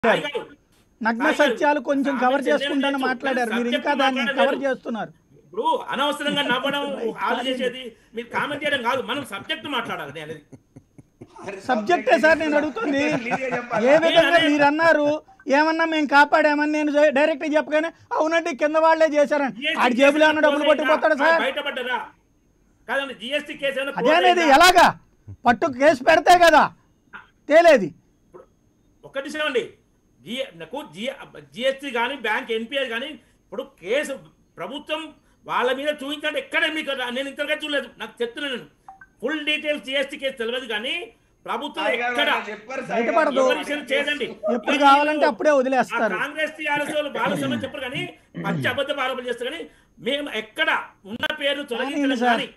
సాయి గారు, నగ్న సాయి గారు, సత్యాలు కొంచెం ఆమె కవర్ చెల్లెలు చేసుకుంటాను లేదు. మాట్లాడారు మీరు సబ్జెక్ట్ ఇంకా దాన్ని మాట్లాడలేదు. కవర్ చేస్తున్నారు ఇప్పుడు అనవసరంగా నవ్వడం ఆలు చేసేది మీరు కామెంట్ చేయడం కాదు మనం సబ్జెక్ట్ మాట్లాడాలి నేను అనేది సబ్జెక్టే సార్ నేను అడుగుతుంది ఏ విధంగా మీరు అన్నారు ఏమన్నా మేము కాపాడామని నేను డైరెక్ట్ చెప్పగానే అవునండి కింద వాళ్ళే చేశారని ఆడి జేబులో ఉన్న డబ్బులు పట్టుకుపోతాడు సార్ బయటపడ్డరా కాదండి జిఎస్టీ కేసు ఏమైనా అదే close అనేది అయిందా? ఎలాగా పట్టు కేసు పెడితే కదా తేలేది ఇప్పుడు ఒక్క నిమిషం అండి జి నాకు జి జిఎస్టీ కానీ బ్యాంక్ ఎన్పిఐ కానీ ఇప్పుడు కేసు ప్రభుత్వం వాళ్ళ మీద చూపించండి ఎక్కడ మీకు రా- నేను ఇంతగా చూడలేదు నాకు చెప్తున్నాను నేను ఫుల్ డీటెయిల్స్ జిఎస్టీ కేసు తెలియదు కానీ ప్రభుత్వం ఎక్కడ బయటపడదు విమర్శలు చేయదండి ఎప్పుడు కావాలంటే అప్పుడే ఆ వదిలేస్తారు కాంగ్రెస్ టీఆర్ఎస్ వాళ్ళు వాళ్ళ సమయం చెప్పరు కానీ పచ్చి అబద్ధ ఆరోపణలు చేస్తారు కానీ మేము ఎక్కడ ఉన్న పేరు తొలగించడం సార్. కానీ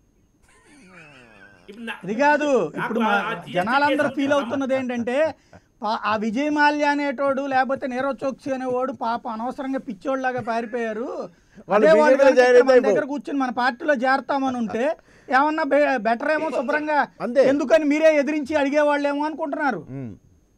ఇప్పుడు నా- ఇది కాదు ఇప్పుడు మా నాకు ఆ GST జనాలందరూ కేసు ఫీల్ అవుతున్నది ఏంటంటే పా- ఆ విజయ్ మాల్యా అనేటోడు లేకపోతే నీరవ్ చోక్సి అనేవాడు పాప అనవసరంగా పిచ్చోళ్ళలాగా పారిపోయారు వాళ్ళు అదే వాడు BJP లో కనుక జాయిన్ ఇక్కడ మన అయితే దగ్గర కూర్చుని మన పార్టీలో చేరతామని ఉంటే ఏమన్నా బెటర్ ఏమో శుభ్రంగా అంతే. ఎందుకని మీరే ఎదిరించి అడిగేవాళ్ళేమో అనుకుంటున్నారు ఉమ్.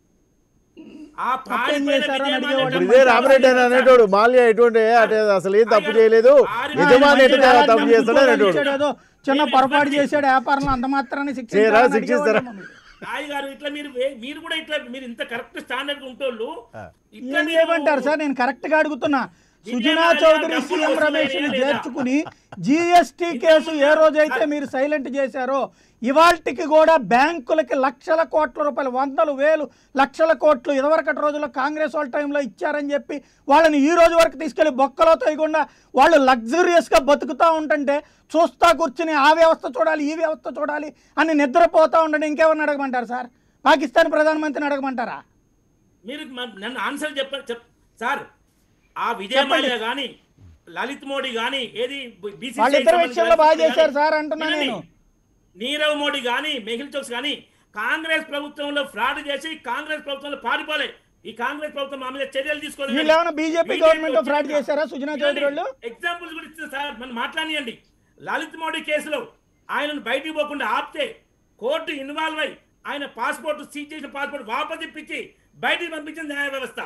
ఆ పారిపోయిన చేశారో అని విజయమాల్యా అడిగేవాడు. ఇప్పుడు ఇదే రామరెడ్డి అని అనేటోడు మాల్యా ఎటువంటి అంటే అసలు ఏం తప్పు చేయలేదు యజమాని ఎటు ఆయన తప్పు చేస్తాడో అనేటోడు ఇచ్చాడు ఏదో చిన్న పొరపాటు చేశాడు వ్యాపారంలో అంత మాత్రాన్ని చేయరా, శిక్షించాలని శిక్షిస్తారా? అడిగేవాళ్ళేమో మీరు. సాయి గారు ఇట్లా మీరు వే- మీరు కూడా ఇట్లా మీరు ఇంత కరెక్ట్ స్టాండర్డ్ ఉంటోళ్ళు ఇట్లా ఏం మీరు- చేయమంటారు సార్ నేను కరెక్ట్ గా అడుగుతున్నా సుజనా విజయమాల్యా చౌదరి డబ్బులు సీఎం వసూలు రమేష్ ని చేయలేదా? చేర్చుకుని జిఎస్టి కేసు ఏ రోజైతే మీరు సైలెంట్ చేశారో ఇవాల్టికి కూడా బ్యాంకులకి లక్షల కోట్ల రూపాయలు వందలు వేలు లక్షల కోట్లు ఇదివరకటి రోజుల్లో కాంగ్రెస్ వాళ్ళ టైంలో ఇచ్చారని చెప్పి వాళ్ళని ఈ రోజు వరకు తీసుకెళ్లి బొక్కలో తోయకుండా వాళ్ళు లగ్జరియస్ గా బతుకుతూ ఉంటుంటే చూస్తా కూర్చుని ఆ వ్యవస్థ చూడాలి ఈ వ్యవస్థ చూడాలి అని నిద్రపోతా ఉండండి ఇంకెవరిని అడగమంటారు సార్ పాకిస్తాన్ ప్రధానమంత్రిని అడగమంటారా మీరు మ- నన్ను ఆన్సర్ చెప్ప చెప్ సార్ ఆ విజయమాల్య గాని లలిత్ మోడీ గాని ఏది BCCI వాళ్ళిద్దరి సంబంధించిన విషయంలో బాగా లలిత్ మోడీ చేశారు గాని, సార్ అంటున్నా వినండి. నేను. నీరవ్ మోడీ గాని మెహిల్ చోక్స్ గాని కాంగ్రెస్ ప్రభుత్వంలో ఫ్రాడ్ చేసి కాంగ్రెస్ ప్రభుత్వంలో పారిపోలే ఈ కాంగ్రెస్ ప్రభుత్వం మా మీద చర్యలు తీసుకోలేదు వీళ్ళు ఏమైనా బీజేపీ గవర్నమెంట్ ఫ్రాడ్ చేశారా సుజనా చౌదరి వాళ్ళు ఎగ్జాంపుల్స్ కూడా ఇచ్చిన సార్ మనం మాట్లాడియండి లలిత్ మోడీ కేసులో ఆయనను బయటికి పోకుండా ఆపితే కోర్టు ఇన్వాల్వ్ అయి ఆయన పాస్పోర్ట్ సీజ్ చేసిన పాస్పోర్ట్ వాపస్ ఇప్పించి బయటికి పంపించిన న్యాయ వ్యవస్థ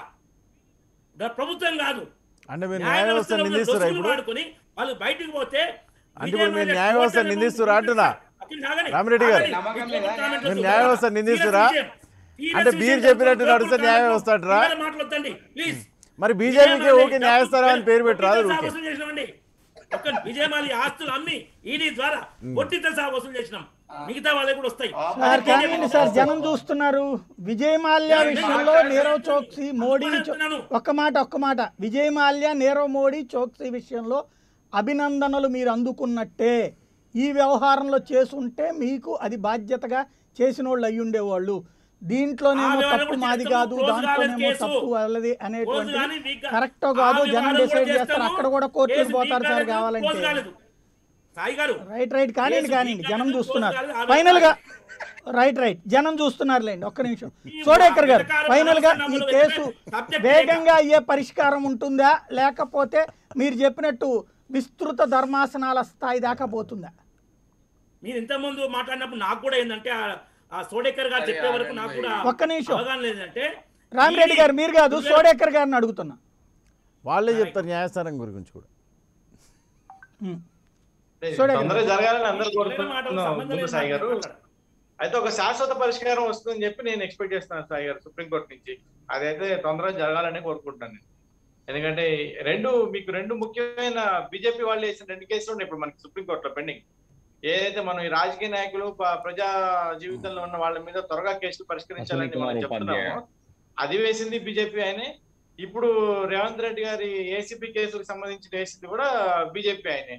ద- ప్రభుత్వం కాదు అంటే మీరు న్యాయ న్యాయ వ్యవస్థ వ్యవస్థలో ఉన్న నిందిస్తురా దోషులు ఇప్పుడు వాడుకొని వాళ్ళు బయటికి పోతే అంటే ఇప్పుడు మీరు విజయమాల్యా న్యాయ వ్యవస్థ కోర్టును నిందిస్తురా అంటున్నా? అఖిల్ ఆగండి. రామిరెడ్డి గారు. ఆగండి. నమ్మకం మీకు లేదా? ఒక comment మీరు వస్తుంది. న్యాయ వ్యవస్థ నిందిస్తురా? Serious విషయం. Serious అంటే విషయం మీరు చెప్పినట్టు చెప్తున్నా. నడిస్తే న్యాయ వ్యవస్థ అంటారా? పిల్లల మాటలు వద్దండి ప్లీజ్ మరి బీజేపీకి ఊకే న్యాయస్థానం అని పేరు పెట్టరాదు ఊకే వసూలు చేసినామండి ఒక్క విజయమాలి ఆస్తులు అమ్మి ఈడీ ద్వారా ఒట్టిత సహా వసూలు చేసినాం మిగతా వాళ్ళకి కూడా వస్తాయి సార్ కానీ సార్ జనం చూస్తున్నారు విజయ్ మాల్యా విషయంలో నీరవ్ చోక్సీ మోడీ చో- ఒక్క మాట ఒక్క మాట విజయ్ మాల్యా నీరవ్ మోడీ చోక్సీ విషయంలో అభినందనలు మీరు అందుకున్నట్టే ఈ వ్యవహారంలో చేసుంటే మీకు అది బాధ్యతగా చేసిన వాళ్ళు అయి ఉండేవాళ్ళు దీంట్లోనేమో ఆ వ్యవహారం తప్పు కూడా మాది చేస్తాము, కాదు క్లోజ్ కాలేదు దాంట్లోనేమో కేసు. తప్పు వాళ్ళది క్లోజ్ అనేటువంటి కానీ వీక్ గా- కరెక్టో ఆ కాదు జనం వ్యవహారం డిసైడ్ కూడా చేస్తారు చేస్తాము. అక్కడ కూడా కోర్టుకు కేసు పోతారు వీక్ సార్ కాలేదు, కావాలంటే క్లోజ్ కాలేదు. సాయి గారు రైట్ రైట్ కానివ్వండి కేసు కానివ్వండి వీక్ జనం కాలేదు, చూస్తున్నారు క్లోజ్ కాలేదు, ఆ ఫైనల్ గా వ్యవహారం- రైట్ రైట్ జనం చూస్తున్నారులేండి ఒక్క నిమిషం ఈ సోడేకర్ గారు వెనకాల ఫైనల్ గా ఈ నమ్మకం కేసు సబ్జెక్ట్ వేగంగా అయ్యే పరిష్కారం ఉంటుందా లేకపోతే మీరు చెప్పినట్టు విస్తృత ధర్మాసనాల స్థాయి దాకా పోతుందా మీరు ఇంత ముందు మాట్లాడినప్పుడు నాకు కూడా ఏంటంటే ఆ- ఆ సోడేకర్ గారు చెప్పే వరకు నాకు కూడా ఒక్క నిమిషం. అవగాహన లేదంటే రామిరెడ్డి గారు మీరు కాదు సోడేకర్ గారిని అడుగుతున్నా వాళ్ళే చెప్తారు న్యాయస్థానం గురించి కూడా ఉం. అంటే చూడండి. తొందరగా జరగాలని అందరూ ఈ ఇరవై మాటలు కోరుకుంటున్నాం సంబంధం ముందు లేదు సాయి గారు మాట్లాడారు. అయితే ఒక శాశ్వత పరిష్కారం వస్తుందని చెప్పి నేను ఎక్స్పెక్ట్ చేస్తున్నాను సాయి గారు సుప్రీంకోర్టు నుంచి అదైతే తొందరగా జరగాలని కోరుకుంటున్నాను నేను ఎందుకంటే రెండు మీకు రెండు ముఖ్యమైన బీజేపీ వాళ్ళు వేసిన రెండు కేసులు ఉన్నాయి ఇప్పుడు మనకి సుప్రీంకోర్టులో పెండింగ్ ఏదైతే మనం ఈ రాజకీయ నాయకులు ప- ప్రజా జీవితంలో ఉన్న వాళ్ళ మీద త్వరగా కేసులు పరిష్కరించాలని అశ్విని మనం కుమార్ చెప్తున్నాము ఉపాధ్యాయ. అది వేసింది బీజేపీ ఆయనే ఇప్పుడు రేవంత్ రెడ్డి గారి ఏసీపీ కేసులకు సంబంధించి వేసింది కూడా బీజేపీ ఆయనే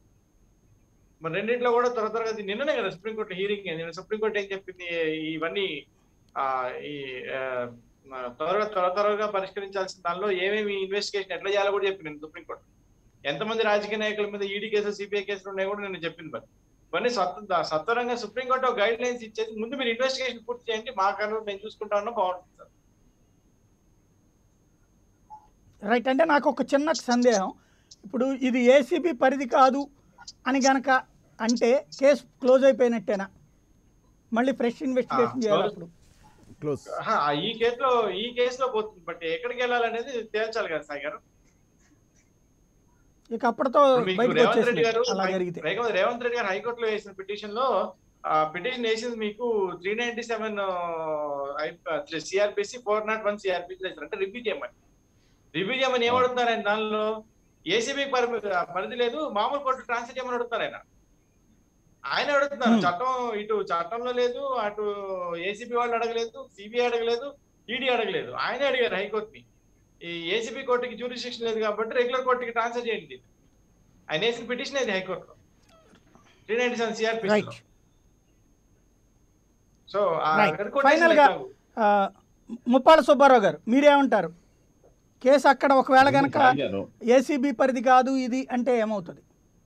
మరి రెండింటిలో కూడా త్వర త్వరగా ఇది నిన్ననే కదా సుప్రీంకోర్టు హీరింగ్ నిన్న సుప్రీంకోర్టు ఏం చెప్పింది ఇవన్నీ ఆ ఈ ఆ, మన త్వరగా త్వర త్వరగా పరిష్కరించాల్సిన దానిలో ఏమేమి ఇన్వెస్టిగేషన్ ఎట్లా చేయాలో కూడా చెప్పింది నిన్న సుప్రీంకోర్టు ఎంతమంది రాజకీయ నాయకుల మీద ఈడీ కేసులు సిబిఐ కేసులు ఉన్నాయి కూడా నేను చెప్పింది మరి ఇవన్నీ సత్వ సత్వరంగా సుప్రీంకోర్టు గైడ్ లైన్స్ ఇచ్చేది ముందు మీరు ఇన్వెస్టిగేషన్ పూర్తి చేయండి మా కన్నా మేము చూసుకుంటా ఉన్నా బాగుంటుంది సార్ రైట్ అంటే నాకు ఒక చిన్న సందేహం ఇప్పుడు ఇది ఏసీబీ పరిధి కాదు అని గనక అంటే కేసు క్లోజ్ అయిపోయినట్టేనా మళ్ళీ ఫ్రెష్ ఇన్వెస్టిగేషన్ ఆ, చేయాలి close. అప్పుడు క్లోజ్ ఆహా, ఈ కేసులో ఈ కేసులో పోతుంది బట్ ఎక్కడికి వెళ్ళాలనేది తేల్చాలి కదా సాయి గారు ఇక అప్పటితో మీకు బయటకు రేవంత్ రెడ్డి వచ్చేసింది గారు అలా జరిగితే రేవంత్ రేవంత్ రెడ్డి గారు హైకోర్టులో వేసిన పిటిషన్ లో ఆ పిటిషన్ వేసింది మీకు three ninety seven CrPC four not one CrPC అంటే రివ్యూ చేయమని రివ్యూ చేయమని ఏమడుతున్నారు ఆయన దానిలో ఏసీబీ పరిధి లేదు మామూలు కోర్టు ట్రాన్స్ఫర్ చేయమని అడుగుతారు ఆయన ఆయన అడుగుతున్నారు Hmm. చట్టం ఇటు చట్టంలో లేదు అటు ఏసీబీ వాళ్ళు అడగలేదు సిబిఐ అడగలేదు ఈడీ అడగలేదు ఆయనే అడిగారు హైకోర్టుని ఈ ఏసీబీ కోర్టుకి జ్యూరిస్డిక్షన్ లేదు కాబట్టి రెగ్యులర్ కోర్టుకి ట్రాన్స్ఫర్ చేయండి ఆయన వేసిన పిటిషన్ అది హైకోర్టులో three ninety seven CRP right so Right. Final గా- ఆ, ముప్పాళ్ళ సుబ్బారావు గారు మీరేమంటారు కేసు అక్కడ ఒకవేళ కనుక సాగారు. ఏసీబీ పరిధి కాదు ఇది అంటే ఏమవుతుంది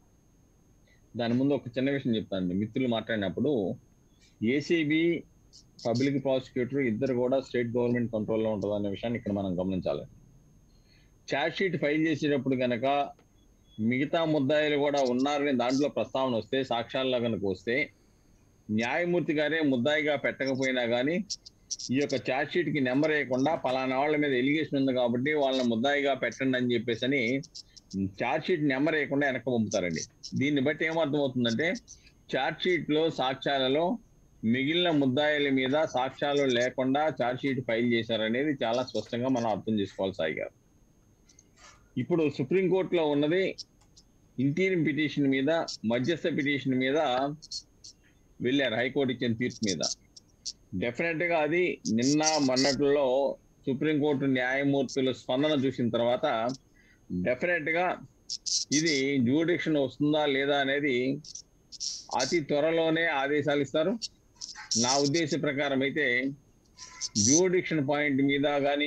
దాని ముందు ఒక చిన్న విషయం చెప్తాను మిత్రులు మాట్లాడినప్పుడు ఏసీబీ పబ్లిక్ ప్రాసిక్యూటర్ ఇద్దరు కూడా స్టేట్ గవర్నమెంట్ కంట్రోల్లో ఉంటుంది అనే విషయాన్ని ఇక్కడ మనం గమనించాలి ఛార్జ్ షీట్ ఫైల్ చేసేటప్పుడు కనుక మిగతా ముద్దాయిలు కూడా ఉన్నారని దాంట్లో ప్రస్తావన వస్తే సాక్ష్యాల్లో కనుక వస్తే న్యాయమూర్తి గారే ముద్దాయిగా పెట్టకపోయినా కానీ ఈ యొక్క ఛార్జ్ షీట్ కి నెంబర్ వేయకుండా పలానా వాళ్ళ మీద ఎలిగేషన్ ఉంది కాబట్టి వాళ్ళని ముద్దాయిగా పెట్టండి అని చెప్పేసి అని ఛార్జ్ షీట్ నెంబర్ వేయకుండా వెనక్కి పంపుతారండి దీన్ని బట్టి ఏమర్థమవుతుందంటే ఛార్జ్ షీట్ లో సాక్ష్యాలలో మిగిలిన ముద్దాయిల మీద సాక్ష్యాలు లేకుండా ఛార్జ్ షీట్ ఫైల్ చేశారనేది చాలా స్పష్టంగా మనం అర్థం చేసుకోవాలి సాయి గారు ఇప్పుడు సుప్రీంకోర్టులో ఉన్నది ఇంటీరియం పిటిషన్ మీద మధ్యస్థ పిటిషన్ మీద వెళ్ళారు హైకోర్టు ఇచ్చిన తీర్పు మీద డెఫినెట్ గా అది నిన్న మొన్నట్లో సుప్రీంకోర్టు న్యాయమూర్తుల స్పందన చూసిన తర్వాత డెఫినెట్ గా ఇది జ్యూడిక్షన్ వస్తుందా లేదా అనేది అతి త్వరలోనే ఆదేశాలు ఇస్తారు నా ఉద్దేశ ప్రకారం అయితే జ్యూడిక్షన్ పాయింట్ మీద కానీ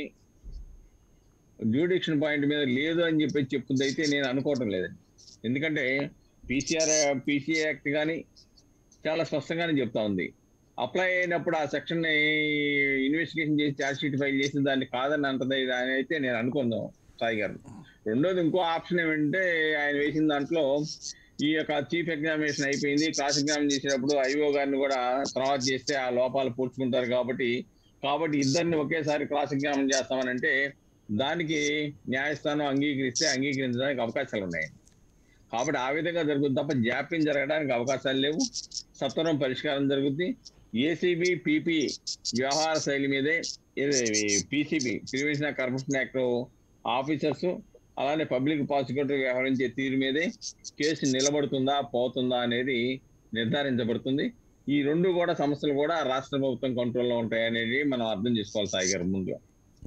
జ్యూడిక్షన్ పాయింట్ మీద లేదు అని చెప్పి చెప్తుంది అయితే నేను అనుకోవటం లేదండి ఎందుకంటే పీసీఆర్ పీసీఏ యాక్ట్ కానీ చాలా స్పష్టంగానే చెప్తా ఉంది అప్లై అయినప్పుడు ఆ సెక్షన్ ఇన్వెస్టిగేషన్ చేసి ఛార్జ్ షీట్ ఫైల్ చేసి దాన్ని కాదని అంటది అని అయితే నేను అనుకుందాం సాయి గారు రెండోది ఇంకో ఆప్షన్ ఏమంటే ఆయన వేసిన దాంట్లో ఈ యొక్క చీఫ్ ఎగ్జామినేషన్ అయిపోయింది క్రాస్ ఎగ్జామిన్ చేసేటప్పుడు ఐఓ గారిని కూడా తర్వాత చేస్తే ఆ లోపాలు పూడ్చుకుంటారు కాబట్టి కాబట్టి ఇద్దరిని ఒకేసారి క్రాస్ ఎగ్జామిన్ చేస్తామని అంటే దానికి న్యాయస్థానం అంగీకరిస్తే అంగీకరించడానికి అవకాశాలు ఉన్నాయి కాబట్టి ఆ విధంగా జరుగుతుంది తప్ప జాప్యం జరగడానికి అవకాశాలు లేవు సత్వరం పరిష్కారం జరుగుద్ది ఏసీబీ పీపీ వ్యవహార శైలి మీదే PCB prevention of corruption act officers అలానే పబ్లిక్ ప్రాసిక్యూటర్ వ్యవహరించే తీరు మీదే కేసు నిలబడుతుందా పోతుందా అనేది నిర్ధారించబడుతుంది ఈ రెండు కూడా సమస్యలు కూడా రాష్ట్ర ప్రభుత్వం కంట్రోల్లో ఉంటాయి అనేది మనం అర్థం చేసుకోవాలి సాయి గారు ముందుగా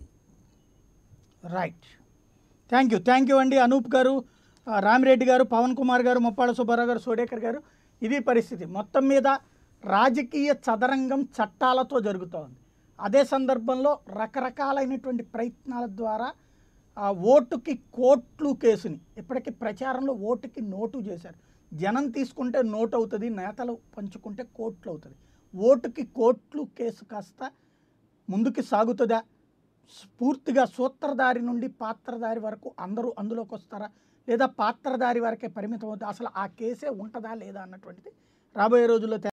right thank you thank you అండి అనూప్ గారు ఆ, రామిరెడ్డి గారు పవన్ కుమార్ గారు ముప్పాళ్ళ సుబ్బారావు గారు సోడేకర్ గారు ఇది పరిస్థితి మొత్తం మీద రాజకీయ చదరంగం చట్టాలతో జరుగుతోంది అదే సందర్భంలో రకరకాలైనటువంటి ప్రయత్నాల ద్వారా ఆ ఓటుకి కోట్లు కేసుని ఇప్పటికీ ప్రచారంలో ఓటుకి నోటు చేశారు జనం తీసుకుంటే నోటు అవుతుంది నేతలు పంచుకుంటే కోట్లు అవుతుంది ఓటుకి కోట్లు కేసు కాస్త ముందుకు సాగుతుందా పూర్తిగా సూత్రధారి నుండి పాత్రధారి వరకు అందరూ అందులోకి వస్తారా లేదా పాత్రధారి వరకే పరిమితం అవుతుందా అసలు ఆ కేసే ఉంటుందా లేదా అన్నటువంటిది రాబోయే రోజుల్లో